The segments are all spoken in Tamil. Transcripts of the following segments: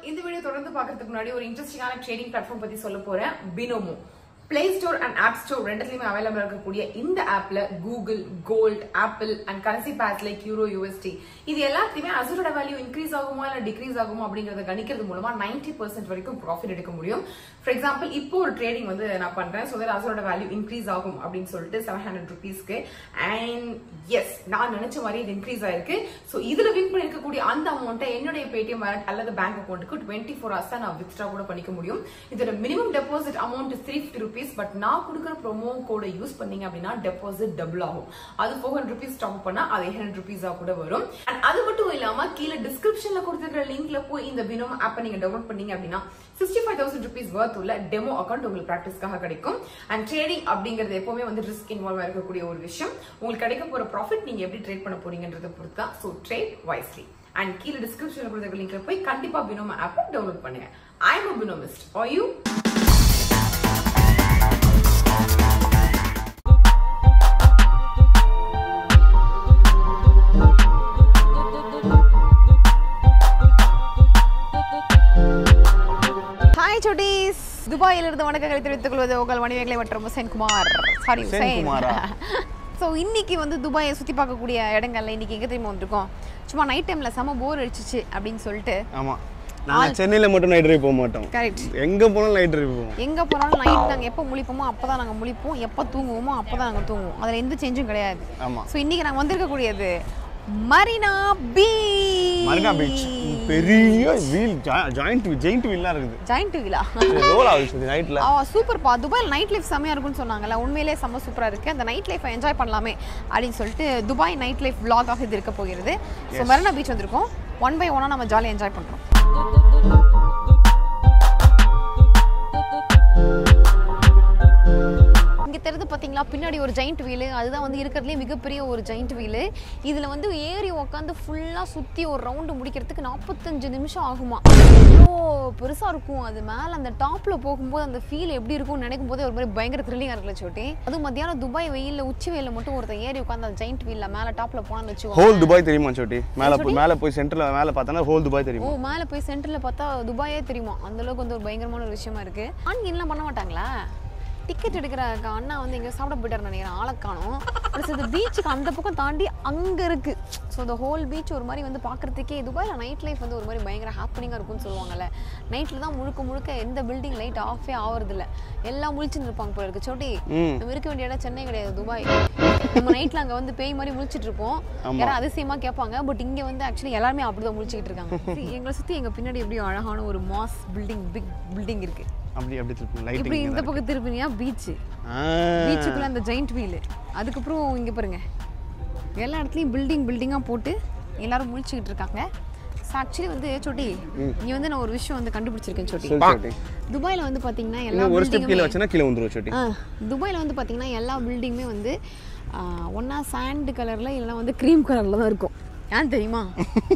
இந்த வீடியோ தொடர்ந்து பார்க்கறதுக்கு முன்னாடி ஒரு இன்ட்ரெஸ்டிங்கான ட்ரேடிங் பிளாட்ஃபார்ம் பத்தி சொல்ல போறேன் Binomo play store and app store ரெண்டுலயுமே அவைலபிள் இருக்கக்கூடிய இந்த ஆப்ல Google gold Apple and currency pairs like euro USD இது எல்லாத்தையுமே அசூரோட வேல்யூ இன்க்ரீஸ் ஆகுமா இல்ல டிக்ரீஸ் ஆகுமா அப்படிங்கறத கணிக்கிறது மூலமா 90% பர்சன்ட் வரைக்கும் ப்ராஃபிட் எடுக்க முடியும் ஃபார் எக்ஸாம்பிள் இப்போ ஒரு ட்ரேடிங் வந்து நான் பண்றேன் ஸோ தட் அசூரோட வேல்யூ இன்க்ரீஸ் ஆகும் அப்படின்னு சொல்லிட்டு செவன் ஹண்ட்ரட் ருபீஸ்க்கு அண்ட் எஸ் நான் நினைச்ச மாதிரி இது இன்க்ரீஸ் ஆயிருக்கு ஸோ இதுல வின் பண்ணிருக்கக்கூடிய அந்த அமௌண்ட்டை என்னுடைய பேடிஎம் வாலெட் அல்லது பேங்க் அக்கௌண்ட்டுக்கு டுவெண்ட்டி ஃபோர் ஹவர்ஸ் தான் நான் வித்ட்ரா கூட பண்ணிக்க முடியும் இதோட minimum deposit amount three fifty rupees but நான் கொடுக்குற ப்ரோமோ கோடை யூஸ் பண்ணீங்க அப்படின்னா டெபாசிட் டபுள் ஆகும் அது ஃபோர் ஹண்ட்ரட் ருபீஸ் டாப் பண்ணா அது எயிட் ஹண்ட்ரட் ருபீஸா கூட வரும் அண்ட் அது மட்டும் இல்லாம கீழே டிஸ்கிரிப்ஷன்ல கொடுத்துருக்கிற லிங்க்ல போய் இந்த பினோம் ஆப்பை நீங்க டவுன்லோட் பண்ணீங்க அப்படின்னா sixty five thousand rupees worth உள்ள டெமோ அக்கௌண்ட் உங்களுக்கு ப்ராக்டிஸ்க்காக கிடைக்கும் அண்ட் ட்ரேடிங் அப்படிங்கிறது எப்பவுமே வந்து ரிஸ்க் இன்வால்வ் இருக்கக்கூடிய ஒரு விஷயம் உங்களுக்கு கிடைக்க போற ப்ராஃபிட் நீங்க எப்படி ட்ரேட் பண்ண போறீங்கன்றத பொறுத்து தான் ஸோ ட்ரேட் வைஸ்லி அண்ட் கீழே டிஸ்கிரிப்ஷன்ல கொடுத்த லிங்க்ல போய் கண்டிப்பா பினோம் ஆப்பை டவுன்லோட் பண்ணுங்க I am a Binomist are you hi சுட்டீஸ் துபாயில் இருந்து வணக்கங்களை தெரிவித்துக் கொள்வது உங்கள் மணிமேகலை மற்றும் ஹுசைன் குமார் சாரி ஹுசைன் ஹுசைன் குமாரா? ஸோ இன்னைக்கு வந்து துபாயை சுற்றி பார்க்கக்கூடிய இடங்கள்ல இன்னைக்கு எங்கே தெரியுமா வந்திருக்கோம் சும்மா நைட் டைமில் செம போர் அடிச்சிச்சு அப்படின்னு சொல்லிட்டு ஆமா நாங்க சென்னையில மட்டும் நைட் டிரைவ் போக மாட்டோம் கரெக்ட் எங்க போனாலும் நைட் டிரைவ் போவோம் எங்கே போனாலும் நைட் நாங்கள் எப்போ முழிப்போமோ அப்போ தான் நாங்கள் முழிப்போம் எப்போ தூங்குவோமோ அப்போ தான் நாங்கள் தூங்குவோம் அதில் எந்த சேஞ்சும் கிடையாது ஆமா ஸோ இன்னைக்கு நாங்கள் வந்திருக்கக்கூடியது மரீனா பீச் மர்கா பீச் பெரிய வீல் ஜாயிண்ட் ஜெயிண்ட் வீல்லாம் இருக்குது ஜாயிண்ட் வீலா ரோல் ஆகுது நைட்ல ஆ சூப்பர்ப்பா துபாயில் நைட் லைஃப் செம்மையாக இருக்கும்னு சொன்னாங்கல்ல உண்மையிலே செம்ம சூப்பராக இருக்குது அந்த நைட் லைஃப்பை என்ஜாய் பண்ணலாமே அப்படின்னு சொல்லிட்டு துபாய் நைட் லைஃப் vlog-ஆக இது இருக்க போகிறது ஸோ மெரினா பீச் வந்திருக்கோம் ஒன் பை ஒன்னாக நம்ம ஜாலியாக என்ஜாய் பண்ணுறோம் இங்கே தெரிஞ்சு பார்த்தீங்களா பின்னாடி ஒரு ஜெயிண்ட் வீலு அதுதான் வந்து இருக்கிறதுலே மிகப்பெரிய ஒரு ஜெயிண்ட் வீலு இதில் வந்து ஏறி உட்காந்து ஃபுல்லாக சுற்றி ஒரு ரவுண்டு முடிக்கிறதுக்கு நாற்பத்தஞ்சு நிமிஷம் ஆகுமா அவ்வளோ பெருசாக இருக்கும் அது மேலே அந்த டாப்பில் போகும்போது அந்த ஃபீல் எப்படி இருக்கும்னு நினைக்கும் போதே ஒரு மாதிரி பயங்கர த்ரில்லிங்காக இருக்குல்ல சோட்டி அதுவும் மத்தியானம் துபாய் வெயிலில் உச்சி வெயிலில் மட்டும் ஒருத்தன் ஏறி உட்காந்து அந்த ஜெயிண்ட் வீலில் மேலே டாப்பில் போனான்னு வச்சுக்கோ ஹோல் துபாய் தெரியுமா சோட்டி மேல போய் மேல போய் சென்டர்ல மேல பார்த்தா ஹோல் துபாய் ஓ தெரியுமா மேலே போய் சென்டரில் பார்த்தா துபாயே தெரியுமா அந்த அளவுக்கு வந்து ஒரு பயங்கரமான ஒரு விஷயமா இருக்கு ஆன்லைன்லாம் பண்ண மாட்டாங்களா டிக்கெட் எடுக்கிற அக்கா அண்ணா வந்து எங்கே சாப்பிட போயிட்டாரு நினைக்கிறேன் ஆளை காணோம் ப்ளஸ் இந்த பீச்சுக்கு அந்த பக்கம் தாண்டி அங்கே இருக்கு ஸோ இந்த ஹோல் பீச் ஒரு மாதிரி வந்து பார்க்குறதுக்கே துபாயில் நைட் லைஃப் வந்து ஒரு மாதிரி பயங்கர ஹாப்பனிங்காக இருக்கும்னு சொல்லுவாங்கல்ல நைட்டில் தான் முழுக்க முழுக்க எந்த பில்டிங் லைட் ஆஃபே ஆகுறதில்ல எல்லாம் முழிச்சுன்னு இருப்பாங்க போல இருக்கு சோட்டி ம் நம்ம இருக்க வேண்டிய இடம் சென்னை கிடையாது துபாய் நம்ம நைட்ல அங்க வந்து பேய் மாதிரி முழிச்சிட்டு இருப்போம் ஆமா. யாரும் அதிசயமா கேட்பாங்க பட் இங்க வந்து ஆக்சுவலி எல்லாருமே அப்படிதான் முழிச்சிட்டு இருக்காங்க See, எங்களை சுத்தி எங்க பின்னாடி எப்படி அழகான ஒரு மாஸ் பில்டிங் பிக் பில்டிங் இருக்கு அப்படி அப்படி திருப்பி இப்படி லைட்டிங் இந்த பக்கம் திருப்பினியா பீச் பீச்சுக்குள்ள அந்த ஜெயிண்ட் வீல் அதுக்கப்புறம் இங்க பாருங்க எல்லா இடத்துலயும் பில்டிங் பில்டிங்கா போட்டு எல்லாரும் முழிச்சுக்கிட்டு இருக்காங்க ஆக்சுவலி வந்து சொட்டி இங்க வந்து நான் ஒரு விஷயம் வந்து கண்டுபிடிச்சிருக்கேன் சொட்டி சொல்லு சோட்டி துபாயில வந்து பாத்தீங்கன்னா எல்லா இன்னும் ஒரு ஸ்டெப் பில்டிங்குமே கீழே வச்சனா கீழே வந்துரும் சோட்டி ஆ துபாயில் வந்து பார்த்தீங்கன்னா எல்லா பில்டிங்குமே வந்து ஒன்றா சாண்ட் கலரில் இல்லைன்னா வந்து க்ரீம் கலரில் தான் இருக்கும் ஏன் தெரியுமா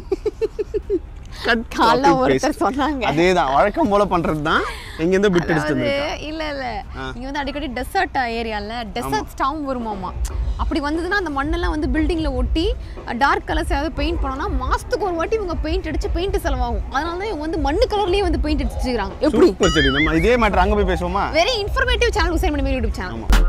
காலைல ஒருத்தர் சொன்னாங்க அதேதான் வழக்கம் போல பண்றது தான் எங்க இருந்து பிட் அதாவது அடிச்சிட்டு இல்ல இல்ல இங்க வந்து அடிக்கடி டெசர்ட் ஏரியால டெசர்ட் ஸ்டாம் வருமாமா அப்படி வந்ததுன்னா அந்த மண்ணெல்லாம் வந்து பில்டிங்ல ஒட்டி டார்க் கலர்ஸ் ஏதாவது பெயிண்ட் பண்ணோம்னா மாசத்துக்கு ஒரு வாட்டி இவங்க பெயிண்ட் அடிச்சு பெயிண்ட் செலவாகும் அதனால தான் இவங்க வந்து மண்ணு கலர்லயே வந்து பெயிண்ட் அடிச்சுக்கிறாங்க எப்படி சூப்பர் சரி நம்ம இதே மேட்டர் அங்க போய் பேசுவோமா வெரி இன்ஃபர்மேட்டிவ் சேனல் உசைன் பண்ணி யூடியூப் சேனல் ஆமா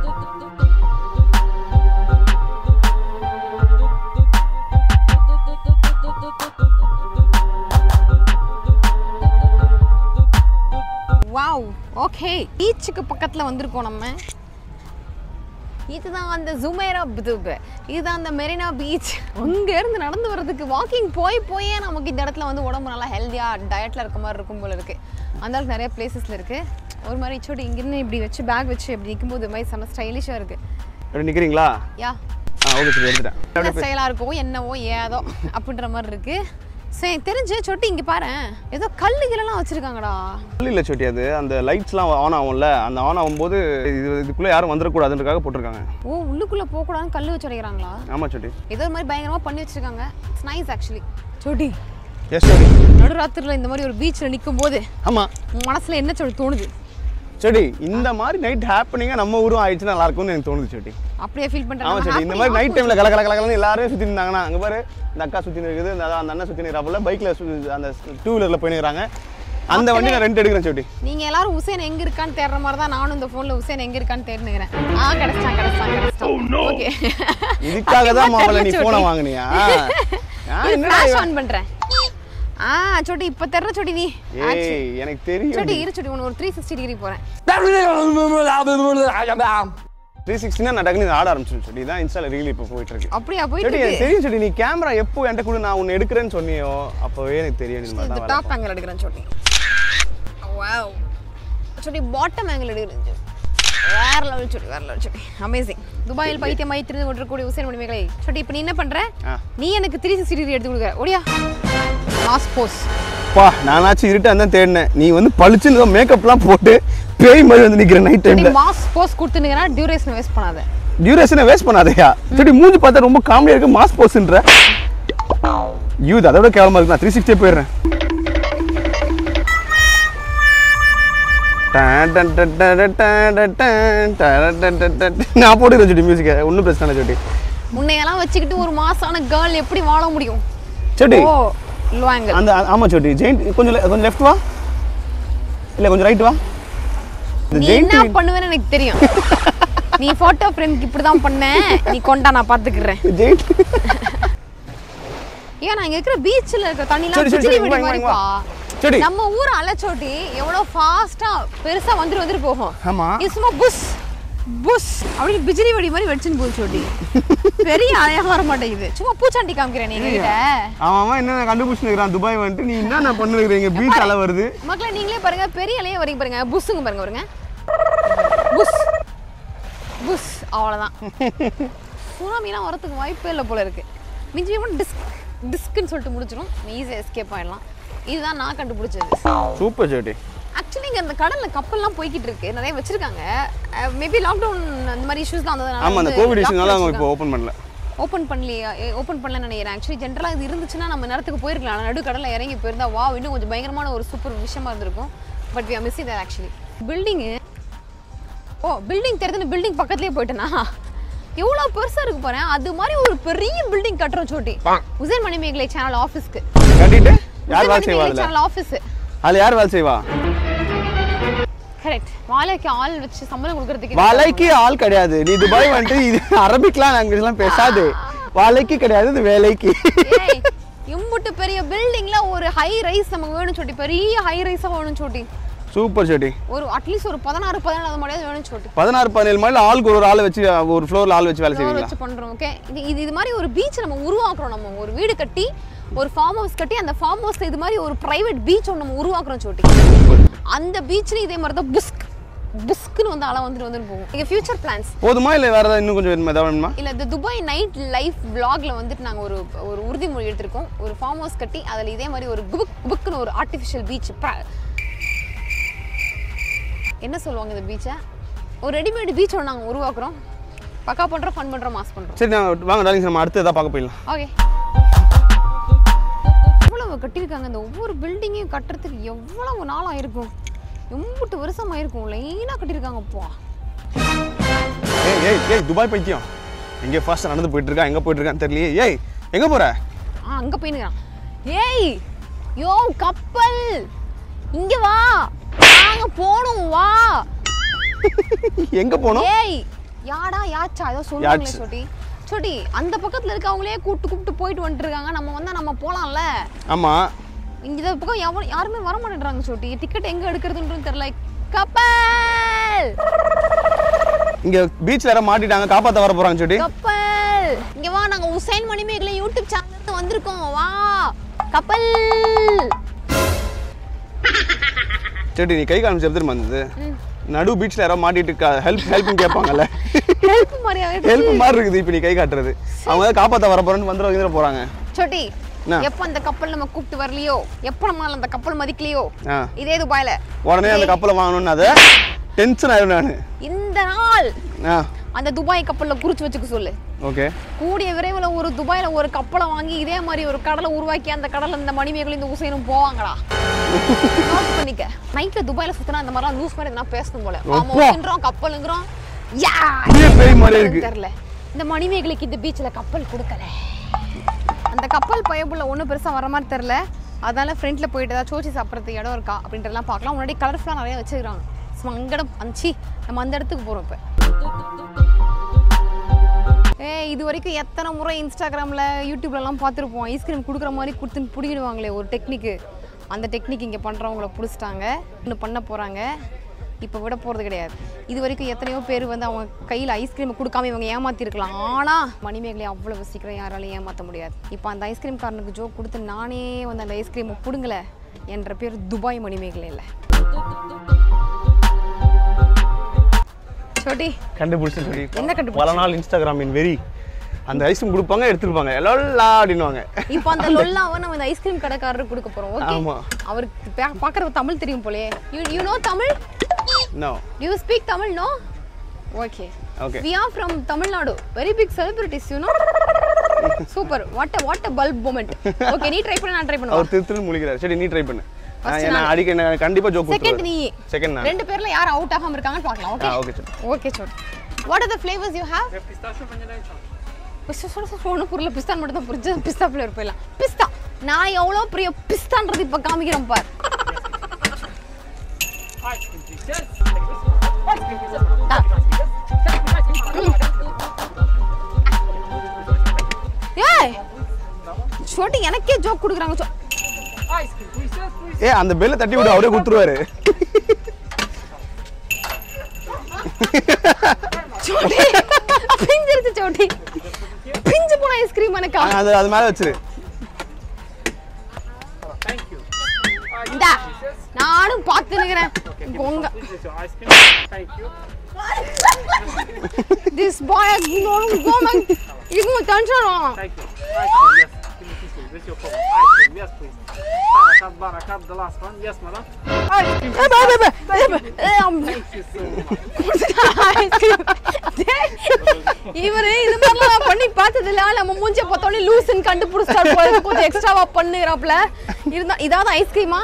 வாவ் ஓகே பீச்சுக்கு பக்கத்தில் வந்திருக்கோம் நம்ம இதுதான் அந்த ஜுமேரா பிதுப் இதுதான் அந்த மெரினா பீச் இருந்து நடந்து வர்றதுக்கு வாக்கிங் போய் போயே நமக்கு இந்த இடத்துல வந்து உடம்பு நல்லா ஹெல்த்தியாக டயட்டில் இருக்க மாதிரி இருக்கும் போல இருக்கு அந்த அளவுக்கு நிறைய பிளேசஸில் இருக்கு ஒரு மாதிரி சோடி இங்கிருந்து இப்படி வச்சு பேக் வச்சு இப்படி நிற்கும்போது இது மாதிரி செம்ம ஸ்டைலிஷாக இருக்கு அப்படி நிக்கிறீங்களா யா ஆ ஓகே சரி எடுத்துட்டேன் என்ன ஸ்டைலாக இருக்கோ என்னவோ ஏதோ அப்படின்ற மாதிரி இருக்கு சரி தெரிஞ்சு சொட்டி இங்கே பாரு ஏதோ கல்லுகளெல்லாம் வச்சுருக்காங்கடா கல் இல்லை சோட்டி அது அந்த லைட்ஸ்லாம் ஆன் ஆகும்ல அந்த ஆன் ஆகும்போது இது இதுக்குள்ளே யாரும் வந்துடக்கூடாதுன்றக்காக போட்டிருக்காங்க ஓ உள்ளுக்குள்ளே போகக்கூடாதுன்னு கல் வச்சு அடைக்கிறாங்களா ஆமாம் சோட்டி ஏதோ ஒரு மாதிரி பயங்கரமாக பண்ணி வச்சிருக்காங்க இட்ஸ் நைஸ் ஆக்சுவலி சொடி எஸ் சோட்டி நடுராத்திரியில் இந்த மாதிரி ஒரு பீச்சில் நிற்கும் போது ஆமாம் உன் மனசில் என்ன சொல்லி தோணுது சரி இந்த மாதிரி நைட் ஹாப்பனிங்காக நம்ம ஊரும் ஆயிடுச்சுன்னா நல்லா இருக்கும்னு எனக்கு தோணுது சரி அப்படியே ஃபீல் ஆமாம் சரி இந்த மாதிரி நைட் டைமில் கல கல கலகலன்னு எல்லாரும் சுற்றி இருந்தாங்கன்னா அங்கே பாரு இந்த அக்கா சுற்றி இருக்குது இந்த அந்த அண்ணன் சுற்றி நிற்கிறாப்புல பைக்கில் அந்த டூ வீலரில் போயினுக்கிறாங்க அந்த வண்டி நான் ரெண்ட் எடுக்கிறேன் சோட்டி நீங்க எல்லாரும் உசேன் எங்க இருக்கான்னு தேடுற மாதிரி தான் நானும் இந்த போன்ல உசேன் எங்க இருக்கான்னு தேடுனுக்கிறேன் ஆ கிடைச்சான் கிடைச்சான் கிடைச்சான் ஓகே இதுக்காக தான் மாப்பிள்ள நீ போனை வாங்குனியா ஆ, என்னடா ஃபிளாஷ் இவன்? ஆன் பண்றேன் ஆ சோட்டி இப்ப தெரியற சோட்டி நீ ஏய் எனக்கு தெரியும் சோட்டி இரு சோட்டி உனக்கு ஒரு த்ரீ சிக்ஸ்டி டிகிரி போறேன் த்ரீ சிக்ஸ்டினா நான் டக்குனு ஆட ஆரம்பிச்சிடும் சொல்லி தான் இன்ஸ்டால ரீல் இப்போ போயிட்டு இருக்கு அப்படியா போயிட்டு சரி இருக்கு எனக்கு தெரியும் சொல்லி நீ கேமரா எப்போ என்கிட்ட கூட நான் உன்னை எடுக்கிறேன்னு சொன்னியோ அப்போவே எனக்கு தெரியும் இந்த மாதிரி இந்த தான் வேலை டாப் ஆங்கிள் எடுக்கிறேன் சோட்டி வாவ் சோட்டி பாட்டம் ஆங்கிள் எடுக்கிறேன் சோட்டி வேற லெவல் சோட்டி வேற லெவல் சோட்டி அமேசிங் துபாயில் பைத்தியமாய் திருந்து கொண்டிருக்கக்கூடிய உசேன் மணிமேகலை சோட்டி இப்போ நீ என்ன பண்ற ஆ. நீ எனக்கு த்ரீ சிக்ஸ்டி டிகிரி எடுத்து கொடுக்குற ஓடியா லாஸ்ட் போஸ் பா நானாச்சும் இருட்டா தான் தேடினேன் நீ வந்து பளிச்சுன்னு மேக்கப்லாம் போட்டு பேய் மாதிரி வந்து நிக்கிற நைட் டைம்ல மாஸ் போஸ் கொடுத்துனுங்கன்னா டியூரேஷன் வேஸ்ட் பண்ணாத டியூரேஷனை வேஸ்ட் பண்ணாதயா சரி மூஞ்சி பார்த்தா ரொம்ப காமெடியா இருக்கு மாஸ் போஸ்ன்ற யூத் அதோட கேவலமா இருக்கு நான் த்ரீ சிக்ஸ்டியே போயிடுறேன் டன் டன் டன் டன் டன் டன் டன் டன் டன் டன் டன். நான் போட்டுக்கிறேன் சுட்டி மியூசிக்கை ஒன்றும் பிரச்சனை இல்லை சுட்டி உன்னையெல்லாம் வச்சுக்கிட்டு ஒரு மாசான கேர்ள் எப்படி வாழ முடியும் சுட்டி ஓ லோ ஆங்கிள் அந்த ஆமா சோட்டி ஜெயிண்ட் கொஞ்சம் le- கொஞ்சம் லெஃப்ட் வா இல்ல கொஞ்சம் ரைட் வா இந்த நீ ஜெயிண்ட் என்ன பண்ணுவேன்னு எனக்கு தெரியும் நீ போட்டோ ஃப்ரேம்க்கு இப்படி தான் பண்ண நீ கொண்டா நான் பாத்துக்கிறேன் ஜெயிண்ட் ஏன் நான் இங்க இருக்கிற பீச்ல இருக்கிற தண்ணிலாம் சரி, சரி, பிஜிலி சரி, வெடி இங்க வா, இங்க மாதிரிப்பா வா. சரி. நம்ம ஊர் அலைச்சோட்டி எவ்வளவு ஃபாஸ்டா பெருசா வந்துட்டு வந்துட்டு போகும் ஆமா. இது சும்மா புஷ் புஷ் அப்படின்னு பிஜிலி வெடி மாதிரி வெடிச்சுன்னு போகுது சோட்டி பெரிய அலையா வர மாட்டேங்குது சும்மா பூச்சாண்டி காமிக்கிறேன் நீங்க கிட்ட அவன் அவன் என்ன கண்டுபிடிச்சுக்கிறான் துபாய் வந்துட்டு நீ என்ன பண்ணுறீங்க பீச் அலை வருது மக்களே நீங்களே பாருங்க பெரிய அலையே வரீங்க பாருங்க புஷ்ஷுங்க பாருங்க பாருங்க புஷ் புஷ் அவ்வளோதான் சுனாமிலாம் வரதுக்கு வாய்ப்பே இல்லை போல இருக்கு மிஞ்சி மட்டும் டிஸ்க் டிஸ்க்குன்னு சொல்லிட்டு முடிச்சிடும் ஈஸியாக எஸ்கேப் ஆயிடலாம் இதுதான் நான் கண்டுபிடிச்சது சூப்பர் ஜோட்டி ஆக்சுவலி இங்கே அந்த கடலில் கப்பல்லாம் போய்கிட்டு இருக்கு நிறைய வச்சிருக்காங்க மேபி லாக்டவுன் அந்த மாதிரி இஷ்யூஸ்லாம் வந்ததுனால ஆமா அந்த கோவிட் இஷ்யூனால அவங்க இப்போ ஓப்பன் பண்ணல ஓப்பன் பண்ணலையா ஓப்பன் பண்ணலன்னு நினைக்கிறேன் ஆக்சுவலி ஜென்ரலாக இது இருந்துச்சுன்னா நம்ம நேரத்துக்கு போயிருக்கலாம் ஆனா நடு கடலில் இறங்கி போயிருந்தா வா இன்னும் கொஞ்சம் பயங்கரமான ஒரு சூப்பர் விஷயமா இருந்திருக்கும் but we are missing that actually building oh building தெரியுதுன்னு பில்டிங் பக்கத்துலேயே போயிட்டேனா எவ்வளோ பெருசாக இருக்கு பாரு அது மாதிரி ஒரு பெரிய பில்டிங் கட்டுறோம் சோட்டி உசேன் மணிமேகலை சேனல் ஆஃபீஸ்க்கு கட்டிட்டு யார் வேலை செய்வா அதுல சேனல் ஆஃபீஸ் அதுல யார் வேலை செய்வா கரெக்ட் வாழைக்கு ஆள் வச்சு சம்பளம் கொடுக்கறதுக்கு வலைக்கு ஆள் கிடையாது நீ துபாய் வந்துட்டு இது அரபிக்லாம் லாங்குவேஜ்லாம் பேசாது வலைக்கு கிடையாது இது வேலைக்கு ஏய் இம்புட்டு பெரிய பில்டிங்ல ஒரு ஹை ரைஸ் நமக்கு வேணும் சோட்டி பெரிய ஹை ரைஸா வேணும் சோட்டி சூப்பர் ஜோட்டி ஒரு அட்லீஸ்ட் ஒரு பதினாறு பதினேழு மணியாவது வேணும் சோட்டி பதினாறு பதினேழு மைல் ஆளுக்கு ஒரு ஒரு ஆள் வச்சு ஒரு ஃப்ளோர்ல ஆள் வச்சு வேலை ஃப்ளோர் செய்வீங்களா வச்சு பண்றோம் ஓகே இது இது இது மாதிரி ஒரு பீச் நம்ம உருவாக்குறோம் நம்ம ஒரு வீடு கட்டி ஒரு ஃபார்ம் ஹவுஸ் கட்டி அந்த ஃபார்ம் ஹவுஸ்ல இது மாதிரி ஒரு பிரைவேட் பீச் ஒன்று நம்ம உருவாக்குறோம் சோட்டி அந்த பீச்ல இதே மாதிரி தான் புஸ்க் புஸ்க்குன்னு வந்து அலை வந்துட்டு வந்துட்டு போகும் இங்கே ஃபியூச்சர் பிளான்ஸ் போதுமா இல்லை வேற ஏதாவது இன்னும் கொஞ்சம் வேணுமா? ஏதாவது வேணுமா இல்ல இந்த துபாய் நைட் லைஃப் vlogல வந்துட்டு நாங்க ஒரு ஒரு உறுதிமொழி எடுத்திருக்கோம் ஒரு ஃபார்ம் ஹவுஸ் கட்டி அதுல இதே மாதிரி ஒரு குபுக் குபுக்குன்னு ஒரு ஆர்டிஃபிஷியல் பீச் என்ன சொல்லுவாங்க இந்த பீச்சை ஒரு ரெடிமேட் பீச் ஒன்று நாங்கள் உருவாக்குறோம் பக்கா பண்ணுறோம் ஃபன் பண்ணுறோம் மாஸ் பண்ணுறோம் சரி நான் வாங்க டாலிங்ஸ் நம்ம அடுத்து எதாவது பார்க்க போயிடலாம் ஓகே எவ்வளவு கட்டியிருக்காங்க இந்த ஒவ்வொரு பில்டிங்கையும் கட்டுறதுக்கு எவ்வளவு நாள் ஆயிருக்கும் எம்புட்டு வருஷம் ஆயிருக்கும் லைனாக கட்டியிருக்காங்கப்பா ஏய் ஏய் ஏய் துபாய் பைத்தியம் எங்கே ஃபாஸ்ட்டாக நடந்து போயிட்டு இருக்கா எங்கே போயிட்டு இருக்கான்னு தெரியலையே ஏய் எங்கே போற ஆ அங்க போயினுக்கிறான் ஏய் யோ கப்பல் இங்க வா நாங்க போணும் வா எங்கே போகணும் ஏய் யாடா யாச்சா ஏதோ சொல்லுவாங்களே யாச்சு. சொட்டி சொட்டி அந்த பக்கத்துல இருக்கவங்களே கூப்பிட்டு கூப்பிட்டு போயிட்டு வந்துட்டு இருக்காங்க நம்ம வந்தா நம்ம போலாம்ல ஆமாம் இங்க இந்த பக்கம் எவ யாருமே வர மாட்டேன்றாங்க சொட்டி டிக்கெட் எங்க எடுக்கிறதுன்னு தெரியல கப்பல் இங்கே பீச்சில் யாரோ மாட்டிட்டாங்க காப்பாற்ற வர போகிறாங்க சொல்லி கப்பல் இங்க வா நாங்க உசைன் மணிமேகலை யூடியூப் சேனல்ல வந்திருக்கோம் வா கப்பல் சரி நீ கை காமிச்சு எப்படி வந்தது நடு பீச்சில் யாரோ மாட்டிட்டு ஹெல்ப் ஹெல்ப்னு கேட்பாங்கல்ல ஹெல்ப் மாதிரியாவே ஹெல்ப் மாதிரி இருக்குது இப்போ நீ கை காட்டுறது அவங்க ஏதாவது காப்பாற்ற வர போகிறேன்னு வந்துடும் வந்துட போகிறாங்க சொட்டி என்ன? எப்ப அந்த கப்பல் நம்ம கூப்பிட்டு வரலையோ எப்ப நம்மளால அந்த கப்பல் மதிக்கலையோ ஆ இதே துபாயில உடனே அந்த கப்பலை வாங்கணும்னு அதை டென்ஷன் ஆயிடும் நான் இந்த நாள் ஆ அந்த துபாய் கப்பல்ல குறிச்சு வச்சுக்க சொல்லு ஓகே கூடிய விரைவில் ஒரு துபாயில ஒரு கப்பலை வாங்கி இதே மாதிரி ஒரு கடலை உருவாக்கி அந்த கடல்ல இந்த மணிமேகலை இந்த உசைனும் போவாங்கடா நோட் பண்ணிக்க நைட்ல துபாயில சுத்தினா இந்த மாதிரிலாம் லூஸ் மாதிரி எதனா பேசணும் போல ஆமா அப்பா. உசைன்றோம் கப்பலுங்கிறோம் யா அப்படியே பேய் மாதிரி இருக்கு தெரியல இந்த மணிமேகலைக்கு இந்த பீச்ல கப்பல் கொடுக்கல அந்த கப்பல் பயப்புள்ள ஒன்றும் பெருசா வர மாதிரி தெரியல அதனால ஃப்ரண்ட்ல போயிட்டு ஏதாவது சோச்சி சாப்பிட்றதுக்கு இடம் இருக்கா அப்படின்றதெல்லாம் பார்க்கலாம் முன்னாடி கலர்ஃபுல்லாக நிறைய வச்சிருக்காங்க ஸோ அங்கடம் அஞ்சி நம்ம அந்த இடத்துக்கு போகிறோம் இப்போ ஏ இது வரைக்கும் எத்தனை முறை இன்ஸ்டாகிராமில் யூடியூப்லலாம் பார்த்துருப்போம் ஐஸ்கிரீம் கொடுக்குற மாதிரி கொடுத்துன்னு பிடிக்கிடுவாங்களே ஒரு டெக்னிக்கு அந்த டெக்னிக் இங்கே பண்ணுறவங்கள பிடிச்சிட்டாங்க இன்னும் பண்ண போகிறாங்க இப்போ விட போகிறது கிடையாது இது வரைக்கும் எத்தனையோ பேர் வந்து அவங்க கையில் ஐஸ்கிரீம் கொடுக்காம இவங்க ஏமாத்திருக்கலாம் ஆனால் மணிமேகலை அவ்வளவு சீக்கிரம் யாராலையும் ஏமாற்ற முடியாது இப்போ அந்த ஐஸ்கிரீம் காரனுக்கு ஜோக் கொடுத்து நானே வந்து அந்த ஐஸ்கிரீமை பிடுங்கல என்ற பேர் துபாய் மணிமேகலை இல்லை சோட்டி கண்டுபிடிச்சு சொல்லி என்ன கண்டுபிடிச்ச? பல நாள் இன்ஸ்டாகிராம் இன் வெரி அந்த ஐஸ்கிரீம் கொடுப்பாங்க எடுத்துருப்பாங்க எல்லோல்லா அப்படின்னுவாங்க இப்போ அந்த லொல்லாவை நம்ம இந்த ஐஸ்கிரீம் கடைக்காரருக்கு கொடுக்க போறோம் ஓகே ஆமா. அவருக்கு பா- பார்க்கறது தமிழ் தெரியும் போலயே you you know Tamil no you speak Tamil no okay Okay. We are from Tamil Nadu very big celebrities you know super what uh what uh bulb moment okay நீ ட்ரை பண்ண நான் ட்ரை பண்ணுவா அவர் திரு திருன்னு முழிக்கிறார் சரி நீ ட்ரை பண்ணு First நான் என்ன நான். அடிக்க நான் கண்டிப்பா ஜோக் செகண்ட் நீ செகண்ட் நான் ரெண்டு பேர்ல யார் அவுட் ஆகாம இருக்காங்கன்னு பார்க்கலாம் ஓகே ஆ ஓகே சரி ஓகே சோட் what are the flavours you have ஒன்றும் புரியல பிஸ்தான் மட்டும் தான் புரிஞ்சு பிஸ்தா ஃப்ளேவர் போயிடலாம் பிஸ்தா நான் எவ்வளோ பெரிய பிஸ்தான்றது இப்போ காமிக்கிறேன் பார் ஏய் சோட்டி எனக்கே ஜோக் கொடுக்குறாங்க சோ- ஏ அந்த பெல்ல தட்டி விடு அவரே கொடுத்துருவாரு சோட்டி பிஞ்சிருச்சு சோட்டி பிஞ்சு போன ஐஸ்கிரீம் எனக்கா ஆ, அது அது மேல வச்சிரு இந்தா நானும் பார்த்து நிக்கிறேன் உங்க This is your ice cream. Thank you. This boy has known common இது டென்ஷன் ஆகும் Thank you. Ice cream, yes. Give me tissue. This is your phone. Ice cream, yes, please. Barakat, barakat, the last one. Yes, madam. Ice cream. Thank you so much. இவரு இது மாதிரிலாம் நான் பண்ணி பார்த்தது இல்ல நம்ம மூஞ்சிய பார்த்தோன்னே லூசுன்னு கண்டுபிடிச்சிட்டாரு போல இருக்கு. கொஞ்சம் எக்ஸ்ட்ராவா பண்ணுறாப்ல இருந்தா இதாவது ஐஸ்கிரீமா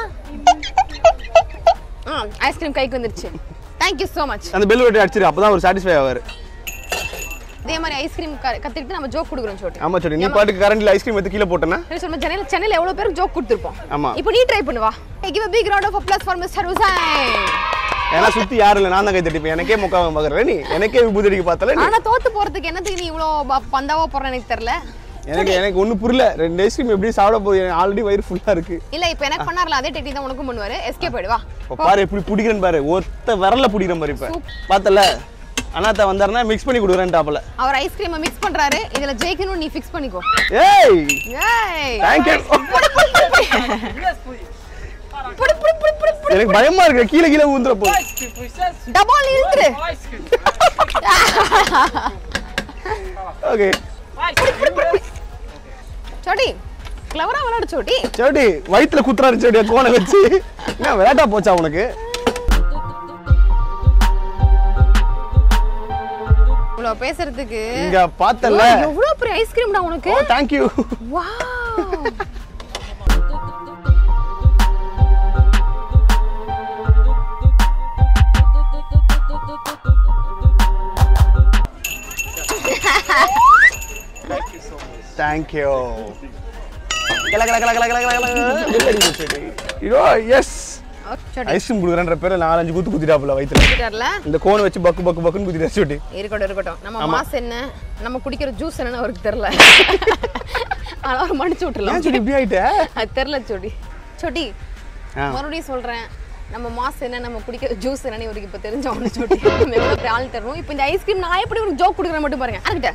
ஆ ஐஸ்கிரீம் கைக்கு வந்துருச்சு தேங்க்யூ ஸோ மச் அந்த பெல் வெட்டி அடிச்சிரு அப்பதான் அவர் சாட்டிஸ்ஃபை ஆவாரு இதே மாதிரி ஐஸ்கிரீம் கத்துக்கிட்டு நம்ம ஜோக் கொடுக்குறோம் சோட்டு ஆமா சரி நீ பாட்டுக்கு கரண்ட்ல ஐஸ்கிரீம் எடுத்து கீழே போட்டேன்னா சரி சொல்லுங்க சென்னையில் சென்னையில் எவ்வளோ பேருக்கு ஜோக் கொடுத்துருப்போம் ஆமா. இப்போ நீ ட்ரை பண்ணுவா give a big round of applause for Mr. Hussain ஏன்னா சுத்தி யாரும் இல்லை நான் தான் கை தட்டிப்பேன் எனக்கே முக்காவை பாக்குறேன் நீ எனக்கே விபூதி அடிக்க பார்த்தல நீ ஆனா தோத்து போறதுக்கு என்னத்துக்கு நீ இவ்வளோ ப- பந்தாவா போற எனக்கு தெரியல எனக்கு எனக்கு ஒன்றும் புரியல ரெண்டு ஐஸ்கிரீம் எப்படி சாப்பிட போகுது ஆல்ரெடி வயிறு ஃபுல்லா இருக்கு இல்ல இப்போ எனக்கு பண்ணார்ல அதே டெக்னிக் தான் உனக்கும் பண்ணுவாரு எஸ்கேப் ஆயிடுவா இப்போ பாரு எப்படி பிடிக்கிறேன்னு பாரு ஒத்த விரல்ல பிடிக்கிற மாதிரி இப்ப பார்த்தல அண்ணாத்தா வந்தாருன்னா மிக்ஸ் பண்ணி கொடுக்குறேன் டாப்ல அவர் ஐஸ்கிரீமை மிக்ஸ் பண்றாரு இதுல ஜெயிக்கணும் நீ ஃபிக்ஸ் பண்ணிக்கோ ஏய் ஏய் தேங்க்யூ Yes, please. புடி புடி புடி புடி புடி எனக்கு பயமா இருக்கு கீழே கீழே ஊந்துற போ Ice cream, please. Yes. டபால் இழுத்துரு Ice cream. Okay Ice cream. Yes. சோட்டி கிளவரா விளையாடு சோட்டி சோடி வயித்துல குத்துறாரு சோடி கோனை வச்சு என்ன விளையாட்டா போச்சா உனக்கு இவ்வளவு பேசுறதுக்கு இங்க பார்த்தல எவ்வளவு பெரிய ஐஸ்கிரீம்டா உனக்கு ஓ தேங்க்யூ வாவ் தேங்க்யூ கல கல கல கல கல கல கல ஐயோ எஸ் சோட்டி ஐஸ்கிரீம் குடுக்குறன்ற பேர்ல நாலஞ்சு குத்து குத்திட்டாப்புல வயித்துல குடிச்சிட்டார்ல இந்த கோனை வச்சு பக்கு பக்கு பக்குன்னு குத்திட்டா சோட்டி இருக்கட்டும் இருக்கட்டும் நம்ம மாஸ் என்ன நம்ம குடிக்கிற ஜூஸ் என்னன்னு அவருக்கு தெரியல ஆனா அவர் மன்னிச்சு விட்டுறலாம் ஏன் சோடி இப்படி ஆயிட்ட அது தெரியல சோடி சோட்டி ஆ. மறுபடியும் சொல்றேன் நம்ம மாஸ் என்ன நம்ம குடிக்கிற ஜூஸ் என்னன்னு இவருக்கு இப்போ தெரிஞ்ச ஒன்று சோட்டி நம்ம எவ்வளோ பெரிய ஆள் தரணும் இப்போ இந்த ஐஸ்கிரீம் நான் எப்படி ஒரு ஜோக் கொடுக்குறேன் மட்டும் பாருங்க அதுக்கிட்ட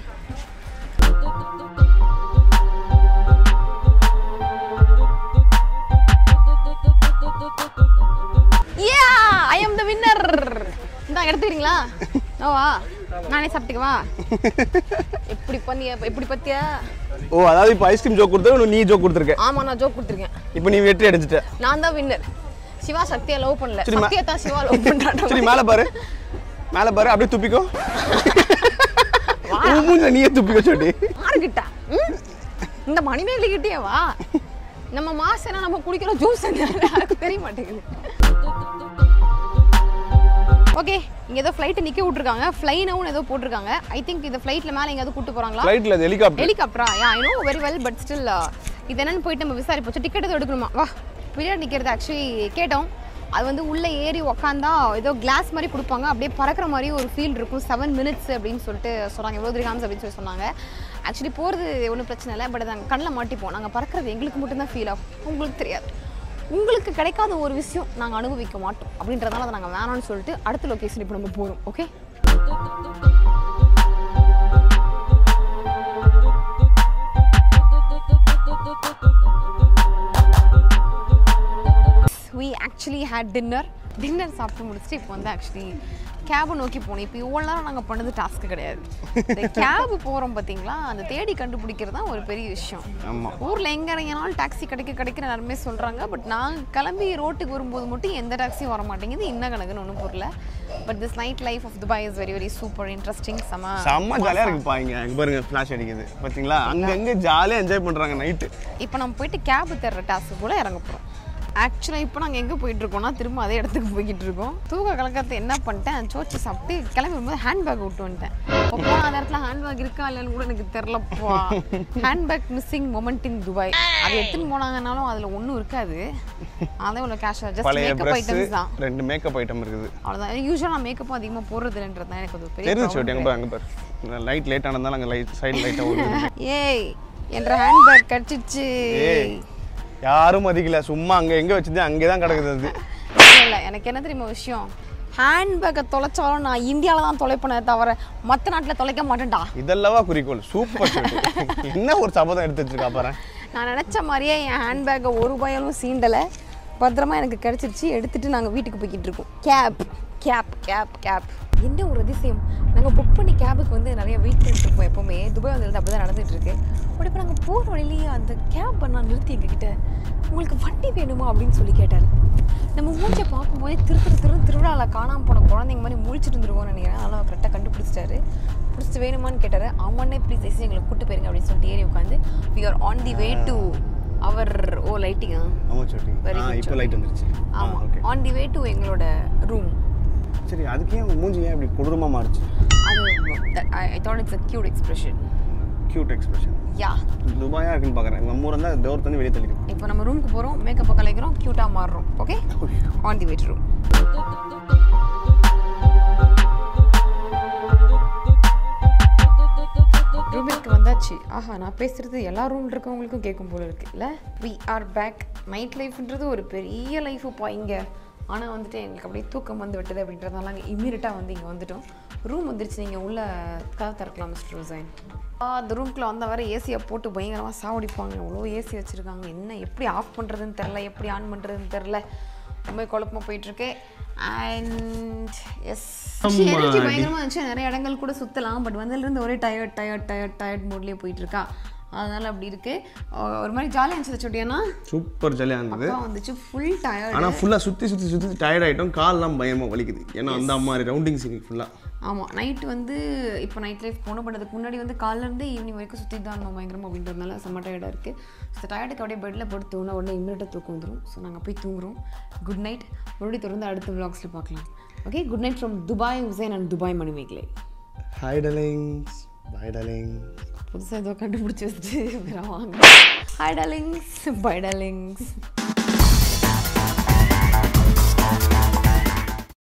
யா ஐ அம் த வின்னர் இந்தா எடுத்துக்கிறீங்களா ஓவா நானே சாப்பிட்டுக்கவா எப்படி பண்ணிய எப்படி பத்தியா ஓ அதாவது இப்போ ஐஸ்கிரீம் ஜோக் கொடுத்தா நீ ஜோக் கொடுத்துருக்க ஆமா நான் ஜோக் கொடுத்துருக்கேன் இப்போ நீ வெற்றி அடைஞ்சிட்ட நான் தான் வின்னர் சிவா சக்தியை லவ் பண்ணல சரி, மா- சக்தியை தான் சிவா லவ் பண்றான் சரி மேலே பாரு மேலே பாரு அப்படியே துப்பிக்கோ உன் மூஞ்சில நீயே துப்பிக்கோ சோடி யாருக்கிட்ட ம்? இந்த மணிமேகலை கிட்டே வா நம்ம மாசம் என்ன நம்ம குடிக்கிற ஜூஸ் என்ன யாருக்கு தெரிய மாட்டேங்குது ஓகே இங்க ஏதோ ஃப்ளைட்டை நிக்க விட்டுருக்காங்க ஃப்ளைனவும் ஏதோ போட்டிருக்காங்க ஐ திங்க் இந்த ஃப்ளைட்ல மேல எங்கேயாவது கூட்டு போறாங்களா ஃப்ளைட்டில் அது ஹெலிகாப்டர் ஹெலிகாப்டரா yeah I know very well but still இது என்னன்னு போயிட்டு நம்ம விசாரிப்போம் டிக்கெட் எதுவும் எடுக்கணுமா வா பின்னாடி நிற்கிறது ஆக்சுவலி கேட்டோம் அது வந்து உள்ளே ஏறி உக்காந்தா ஏதோ கிளாஸ் மாதிரி கொடுப்பாங்க அப்படியே பறக்கிற மாதிரி ஒரு ஃபீல் இருக்கும் செவன் மினிட்ஸ் அப்படின்னு சொல்லிட்டு சொன்னாங்க எவ்வளோ திரிகாம்ஸ் அப்படின்னு சொல்லி சொன்னாங்க ஆக்சுவலி போகிறது ஒன்றும் பிரச்சனை இல்லை பட் நாங்கள் கண்ணில் மாட்டிப்போம் நாங்கள் பறக்கிறது எங்களுக்கு மட்டும்தான் ஃபீல் ஆகும் உங்களுக்கு தெரியாது உங்களுக்கு கிடைக்காத ஒரு விஷயம் நாங்கள் அனுபவிக்க மாட்டோம் அப்படின்றதால அதை நாங்கள் வேணாம்னு சொல்லிட்டு அடுத்த லொக்கேஷன் இப்போ நம்ம போகிறோம் okay we actually had dinner dinner சாப்பிட்டு முடிச்சுட்டு இப்போ வந்து ஆக்சுவலி கேபை நோக்கி போனோம் இப்போ இவ்வளோ நேரம் நாங்கள் பண்ணது டாஸ்க்கு கிடையாது இந்த கேபு போகிறோம் பார்த்தீங்களா அந்த தேடி கண்டுபிடிக்கிறது தான் ஒரு பெரிய விஷயம் ஆமா. ஊரில் எங்கே இறங்கினாலும் டாக்ஸி கிடைக்க கிடைக்கிற எல்லாருமே சொல்கிறாங்க பட் நாங்கள் கிளம்பி ரோட்டுக்கு வரும்போது மட்டும் எந்த டாக்ஸியும் வர மாட்டேங்குது இன்ன கணக்குன்னு ஒன்றும் புரியல but this night life of Dubai is very very super interesting செம செம்ம ஜாலியா இருக்குப்பா இங்க இங்க பாருங்க ஃபிளாஷ் அடிக்குது பாத்தீங்களா அங்க அங்க ஜாலியா என்ஜாய் பண்றாங்க நைட்டு இப்போ நம்ம போயிட்டு கேப் தர்ற டாஸ்க்கு கூட இறங்க போகிறோம் ஆக்சுவலாக இப்போ நாங்கள் எங்கே போயிட்டு இருக்கோம்னா திரும்ப அதே இடத்துக்கு போய்கிட்டு இருக்கோம் தூக்க கலக்கத்தை என்ன பண்ணிட்டேன் சோச்சு சாப்பிட்டு கிளம்பி வரும்போது ஹேண்ட்பேக் விட்டு வந்துட்டேன் அப்போ அந்த இடத்துல ஹேண்ட்பேக் இருக்கா இல்லைன்னு கூட எனக்கு தெரிலப்பா handbag missing moment in Dubai அது எடுத்துன்னு போனாங்கனாலும் அதில் ஒன்றும் இருக்காது அதே உள்ள கேஷ் ஜஸ்ட் பழைய மேக்கப் ப்ரெஸ் ஐட்டம்ஸ் தான் ரெண்டு மேக்கப் ஐட்டம் இருக்குது அவ்வளோதான் யூஸ்வலாக நான் மேக்கப்பும் அதிகமாக போடுறது இல்லைன்றது தான் எனக்கு ஒரு பெரிய தெரிஞ்சு problem. சோட்டி அங்க பாரு அங்க பாரு லைட் லேட் ஆனதால அங்க லைட் சைடு லைட்டா ஓடுது ஏய் என்ற ஹேண்ட்பேக் கடிச்சிச்சு ஏய் யாரும் மதிக்கல சும்மா அங்க எங்க வச்சிருந்தேன் அங்கே தான் கிடக்குது அது இல்ல, இல்ல எனக்கு என்ன தெரியுமா விஷயம் ஹேண்ட்பேக்கை தொலைச்சாலும் நான் இந்தியாவில் தான் தொலைப்பேனே தவிர மற்ற நாட்டில் தொலைக்க மாட்டேன்டா இதெல்லவா குறிக்கோள் சூப்பர் சோட்டி என்ன ஒரு சபதம் எடுத்து வச்சிருக்கா பாரு நான் நினச்ச மாதிரியே என் ஹேண்ட்பேக்கை ஒரு பயனும் சீண்டலை பத்திரமா எனக்கு கிடச்சிருச்சு எடுத்துட்டு நாங்கள் வீட்டுக்கு போய்கிட்டு இருக்கோம் கேப் கேப் கேப் கேப் என்ன ஒரு அதிசயம் நாங்கள் புக் பண்ணி கேபுக்கு வந்து நிறைய வெயிட் பண்ணிட்டு இருப்போம் எப்போவுமே துபாய் வந்து அப்படி தான் நடந்துட்டு இருக்கு பட் இப்போ நாங்கள் போகிற வழியிலேயே அந்த கேப் நான் நிறுத்தி எங்ககிட்ட உங்களுக்கு வண்டி வேணுமா அப்படின்னு சொல்லி கேட்டார் நம்ம மூச்சை பார்க்கும்போதே திரு திரு திரு திருவிழாவில் காணாமல் போன குழந்தைங்க மாதிரி முழிச்சிட்டு இருந்துருவோம்னு நினைக்கிறேன் அதெல்லாம் கரெக்டாக கண்டுபிடிச்சிட்டாரு பிடிச்சிட்டு வேணுமான்னு கேட்டார் ஆமாண்ணே ப்ளீஸ் ஐசி எங்களை கூட்டு போயிருங்க அப்படின்னு சொல்லிட்டு ஏறி உட்காந்து we are on the way to our ஓ லைட்டிங்கா ஆமா சோட்டி Very ஆ good, இப்போ லைட் வந்துருச்சு ஆ ஆமாம் okay on the way to எங்களோட ரூம் சரி அதுக்கு ஏன் உங்க மூஞ்சி ஏன் இப்படி கொடூரமா மாறுச்சு அது I thought it's a cute expression cute expression yeah துபாயா இருக்குன்னு பார்க்குறேன் நம்ம ஊர் இருந்தால் டோர் தண்ணி வெளியே தள்ளிடும் இப்போ நம்ம ரூமுக்கு போகிறோம் மேக்கப்பை கலைக்கிறோம் க்யூட்டாக மாறுறோம் okay on the way to room ரூமுக்கு வந்தாச்சு ஆஹா நான் பேசுறது எல்லா ரூமில் இருக்கவங்களுக்கும் கேட்கும் போல இருக்கு இல்லை வி ஆர் பேக் நைட் லைஃப்ன்றது ஒரு பெரிய லைஃபுப்பா இங்கே ஆனால் வந்துட்டு எங்களுக்கு அப்படியே தூக்கம் வந்து விட்டது அப்படின்றதால அங்கே இம்மீடியட்டாக வந்து இங்கே வந்துட்டோம் ரூம் வந்துருச்சு நீங்கள் உள்ள கதை திறக்கலாம் மிஸ்டர் ருசைன் அந்த ரூம்குள்ளே வந்தால் வேறு ஏசியை போட்டு பயங்கரமாக சாவடிப்பாங்க எவ்வளோ ஏசி வச்சுருக்காங்க என்ன எப்படி ஆஃப் பண்ணுறதுன்னு தெரில எப்படி ஆன் பண்ணுறதுன்னு தெரில ரொம்ப குழப்பமாக போயிட்டுருக்கு அண்ட் எஸ் எனர்ஜி பயங்கரமாக இருந்துச்சு நிறைய இடங்கள் கூட சுற்றலாம் பட் வந்ததுலேருந்து ஒரே டயர்ட் டயர்ட் டயர்ட் டயர்ட் மூட்லேயே போயிட்டு இருக்கா அதனால அப்படி இருக்கு அஹ் ஒரு மாதிரி ஜாலியாக இருந்துச்சு சொட்டியானா சூப்பர் ஜாலியாக இருந்தது அக்கா வந்துச்சு ஃபுல் டயர்ட் ஆனால் ஃபுல்லாக சுற்றி சுற்றி சுற்றி டயர்ட் ஆகிட்டோம் கால்லாம் பயமாக வலிக்குது ஏன்னா அந்த மாதிரி ரவுண்டிங்ஸ் இன்னைக்கு ஃபுல்லாக ஆமாம் நைட் வந்து இப்போ நைட் லைஃப் போனோம் பட் அதுக்கு முன்னாடி வந்து காலிலேருந்து ஈவினிங் வரைக்கும் சுற்றி தான் இருந்தோம் பயங்கரமாக அப்படின்றதுனால செம்ம டயர்டாக இருக்குது ஸோ டயர்டுக்கு அப்படியே பெட்டில் படுத்து தூங்கினா உடனே இம்மிடியாக தூக்கம் வந்துடும் ஸோ நாங்கள் போய் தூங்குறோம் குட் நைட் மறுபடியும் தொடர்ந்து அடுத்த vlogsல பார்க்கலாம் okay good night from Dubai Hussain and Dubai Manimegalai hi darlings bye darling புதுசாக ஏதோ கண்டுபிடிச்சி வச்சுட்டு வேற வாங்க ஹாய் டாலிங்ஸ் பை டாலிங்ஸ்